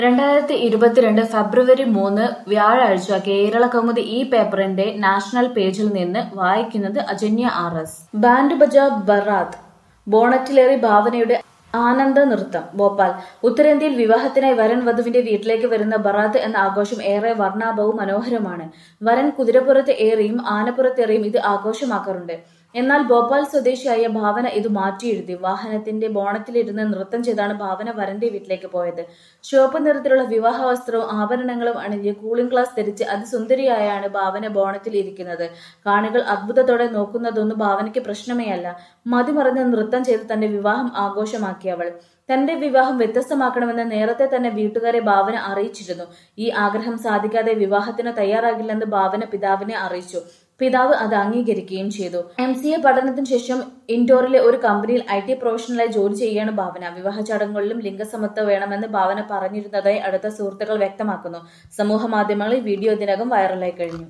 രണ്ടായിരത്തി ഇരുപത്തിരണ്ട് ഫെബ്രുവരി മൂന്ന് വ്യാഴാഴ്ച കേരള കൗമുദി ഈ പേപ്പറിന്റെ നാഷണൽ പേജിൽ നിന്ന് വായിക്കുന്നത് Ajanya R S band baja baraat ബോണറ്റിലേറി ഭാവനയുടെ ആനന്ദ നൃത്തം ഭോപ്പാൽ ഉത്തരേന്ത്യയിൽ വിവാഹത്തിനായി വരൻ വധുവിന്റെ വീട്ടിലേക്ക് വരുന്ന ബറാത്ത് എന്ന ആഘോഷം ഏറെ വർണ്ണാഭവും മനോഹരമാണ് വരൻ കുതിരപ്പുറത്ത് ഏറിയും ആനപ്പുറത്തേറിയും ഇത് ആഘോഷമാക്കാറുണ്ട് എന്നാൽ ഭോപ്പാൽ സ്വദേശിയായ ഭാവന ഇത് മാറ്റിയെഴുതി വാഹനത്തിന്റെ ബോണറ്റിലിരുന്ന് നൃത്തം ചെയ്താണ് ഭാവന വരന്റെ വീട്ടിലേക്ക് പോയത് ചുവപ്പ് നിറത്തിലുള്ള വിവാഹ വസ്ത്രവും ആഭരണങ്ങളും അണിഞ്ഞ് കൂളിംഗ് ഗ്ലാസ് ധരിച്ച് അതിസുന്ദരിയായാണ് ഭാവന ബോണറ്റിൽ ഇരിക്കുന്നത് കാണികൾ അത്ഭുതത്തോടെ നോക്കുന്നതൊന്നും ഭാവനയ്ക്ക് പ്രശ്നമേ അല്ല മതിമറന്ന് നൃത്തം ചെയ്ത് തന്റെ വിവാഹം ആഘോഷമാക്കി അവൾ തന്റെ വിവാഹം വ്യത്യസ്തമാക്കണമെന്ന് നേരത്തെ തന്നെ വീട്ടുകാരെ ഭാവന അറിയിച്ചിരുന്നു ഈ ആഗ്രഹം സാധിക്കാതെ വിവാഹത്തിന് തയ്യാറാകില്ലെന്ന് ഭാവന പിതാവിനെ അറിയിച്ചു പിതാവ് അത് അംഗീകരിക്കുകയും ചെയ്തു എം സി എ പഠനത്തിന് ശേഷം ഇൻഡോറിലെ ഒരു കമ്പനിയിൽ ഐ ടി പ്രൊഫഷണലായി ജോലി ചെയ്യുകയാണ് ഭാവന വിവാഹ ചടങ്ങുകളിലും ലിംഗസമത്വം വേണമെന്ന് ഭാവന പറഞ്ഞിരുന്നതായി അടുത്ത സുഹൃത്തുക്കൾ വ്യക്തമാക്കുന്നു സമൂഹ മാധ്യമങ്ങളിൽ വീഡിയോ ഇതിനകം വൈറലായി കഴിഞ്ഞു